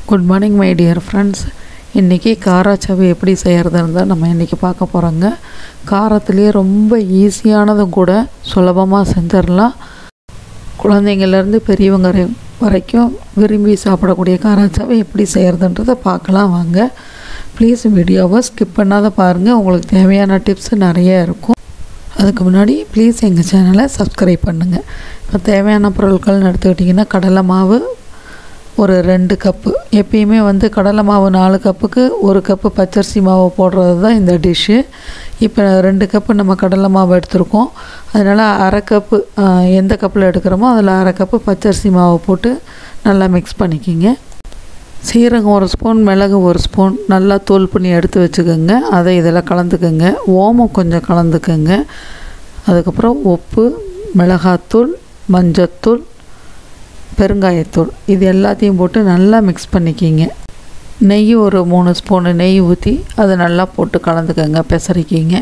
good morning my dear friends இன்றைக்கி காராச்சவு எப்படி செய்கிறதுன்னு தான் நம்ம இன்றைக்கி பார்க்க போகிறோங்க காரத்துலேயே ரொம்ப ஈஸியானதும் கூட சுலபமாக செஞ்சிடலாம் குழந்தைங்கள்லேருந்து பெரியவங்க வரை- வரைக்கும் விரும்பி சாப்பிடக்கூடிய காராச்சாவை எப்படி செய்கிறதுன்றதை பார்க்கலாம் வாங்க ப்ளீஸ் வீடியோவை ஸ்கிப் பண்ணாத பாருங்கள் உங்களுக்கு தேவையான டிப்ஸ் நிறைய இருக்கும் அதுக்கு முன்னாடி ப்ளீஸ் எங்கள் சேனலை சப்ஸ்கிரைப் பண்ணுங்கள் இப்போ தேவையான பொருட்கள்னு எடுத்துக்கிட்டிங்கன்னா கடலை மாவு ஒரு ரெண்டு கப்பு எப்பயுமே வந்து கடலை மாவு நாலு கப்புக்கு ஒரு கப்பு பச்சரிசி மாவு போடுறது தான் இந்த டிஷ்ஷு இப்போ ரெண்டு கப்பு நம்ம கடலை மாவு எடுத்திருக்கோம் அதனால் அரை கப்பு ஆஹ், எந்த கப்பில் எடுக்கிறோமோ அதில் அரை கப்பு பச்சரிசி மாவு போட்டு நல்லா மிக்ஸ் பண்ணிக்கிங்க சீரகம் ஒரு ஸ்பூன் மிளகு ஒரு ஸ்பூன் நல்லா தூள் பண்ணி எடுத்து வச்சுக்கோங்க அதை இதில் கலந்துக்குங்க ஓமம் கொஞ்சம் கலந்துக்குங்க அதுக்கப்புறம் உப்பு மிளகாத்தூள் மஞ்சத்தூள் பெருங்காயத்தூள் இது எல்லாத்தையும் போட்டு நல்லா மிக்ஸ் பண்ணிக்கிங்க நெய் ஒரு மூணு ஸ்பூனு நெய் ஊற்றி அதை நல்லா போட்டு கலந்துக்கங்க பெசரிக்கிங்க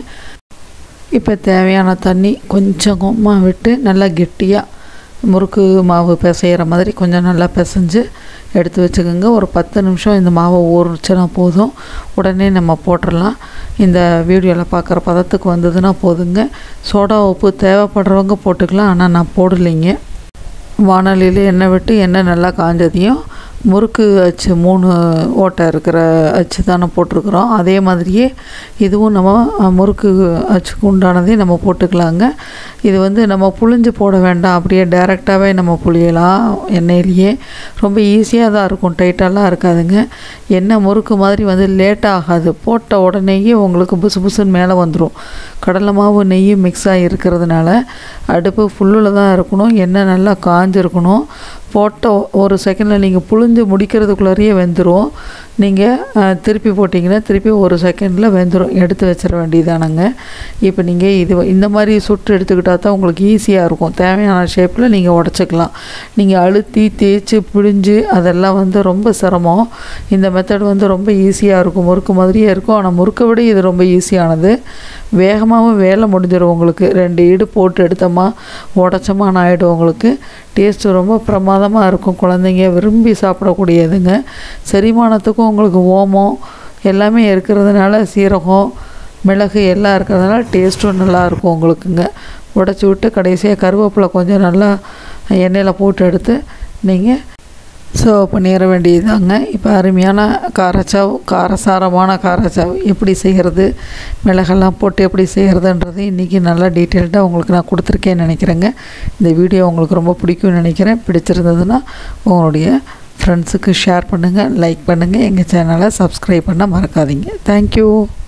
இப்போ தேவையான தண்ணி கொஞ்சமாக விட்டு நல்லா கெட்டியாக முறுக்கு மாவு பிசைகிற மாதிரி கொஞ்சம் நல்லா பிசைஞ்சு எடுத்து வச்சுக்கோங்க ஒரு பத்து நிமிஷம் இந்த மாவை ஊறிச்சுன்னா போதும் உடனே நம்ம போட்டுடலாம் இந்த வீடியோவில் பார்க்குற பதத்துக்கு வந்ததுன்னா போதுங்க சோடா உப்பு தேவைப்படுறவங்க போட்டுக்கலாம் ஆனால் நான் போடலைங்க வானொலியில் எண்ணெய் விட்டு எண்ணெய் நல்லா காஞ்சதையும் முறுக்கு அச்சு மூணு ஓட்டை இருக்கிற அச்சு தானே போட்டிருக்கிறோம் அதே மாதிரியே இதுவும் நம்ம அஹ், முறுக்கு அச்சுக்கு உண்டானதையும் நம்ம போட்டுக்கலாங்க இது வந்து நம்ம புழிஞ்சு போட வேண்டாம் அப்படியே டைரெக்டாகவே நம்ம புளியலாம் எண்ணெயிலேயே ரொம்ப ஈஸியாக தான் இருக்கும் டைட்டாலாம் இருக்காதுங்க எண்ணெய் முறுக்கு மாதிரி வந்து லேட் ஆகாது போட்ட உடனேயே உங்களுக்கு புசு புசுன்னு மேலே வந்துடும் கடலை மாவு நெய் மிக்ஸ் ஆகி இருக்கிறதுனால அடுப்பு ஃபுல்லில் தான் இருக்கணும் எண்ணெய் நல்லா காஞ்சிருக்கணும் போட்ட ஒரு செகண்டில் நீங்கள் புழிஞ்சு முடிக்கிறதுக்குள்ளாரையே வெந்துடும் நீங்கள் திருப்பி போட்டிங்கன்னா திருப்பி ஒரு செகண்டில் வெந்துடும் எடுத்து வச்சிட வேண்டியதானங்க இப்போ நீங்கள் இது இந்த மாதிரி சுட்டு எடுத்துக்கிட்டால் தான் உங்களுக்கு ஈஸியாக இருக்கும் தேவையான ஷேப்பில் நீங்கள் உடச்சிக்கலாம் நீங்கள் அழுத்தி தேய்ச்சி பிழிஞ்சு அதெல்லாம் வந்து ரொம்ப சிரமம் இந்த மெத்தட் வந்து ரொம்ப ஈஸியாக இருக்கும் முறுக்கு மாதிரியே இருக்கும் ஆனால் முறுக்கை விட இது ரொம்ப ஈஸியானது வேகமாகவும் வேலை முடிஞ்சிடும் உங்களுக்கு ரெண்டு ஈடு போட்டு எடுத்தோமா உடச்சோமான்னு ஆகிடும் உங்களுக்கு டேஸ்ட்டு ரொம்ப பிரமாதமாக இருக்கும் குழந்தைங்க விரும்பி சாப்பிடக்கூடியதுங்க செரிமானத்துக்கும் உங்களுக்கு ஓமம் எல்லாமே இருக்கிறதுனால சீரகம் மிளகு எல்லாம் இருக்கிறதுனால டேஸ்ட்டும் நல்லாயிருக்கும் உங்களுக்குங்க உடச்சி விட்டு கடைசியாக கருவேப்பிலை கொஞ்சம் நல்லா எண்ணெயில் போட்டு எடுத்து நீங்கள் சர்வ் பண்ணிட வேண்டியதுதாங்க இப்போ அருமையான காரச்சாவு காரசாரமான காரச்சாவு எப்படி செய்கிறது மிளகெல்லாம் போட்டு எப்படி செய்கிறதுன்றது இன்றைக்கி நல்லா டீட்டெயில்டாக உங்களுக்கு நான் கொடுத்துருக்கேன்னு நினைக்கிறேங்க இந்த வீடியோ உங்களுக்கு ரொம்ப பிடிக்கும்னு நினைக்கிறேன் பிடிச்சிருந்ததுன்னா உங்களுடைய ஃப்ரெண்ட்ஸுக்கு ஷேர் பண்ணுங்கள் லைக் பண்ணுங்கள் எங்கள் சேனலை சப்ஸ்கிரைப் பண்ண மறக்காதீங்க தேங்க்யூ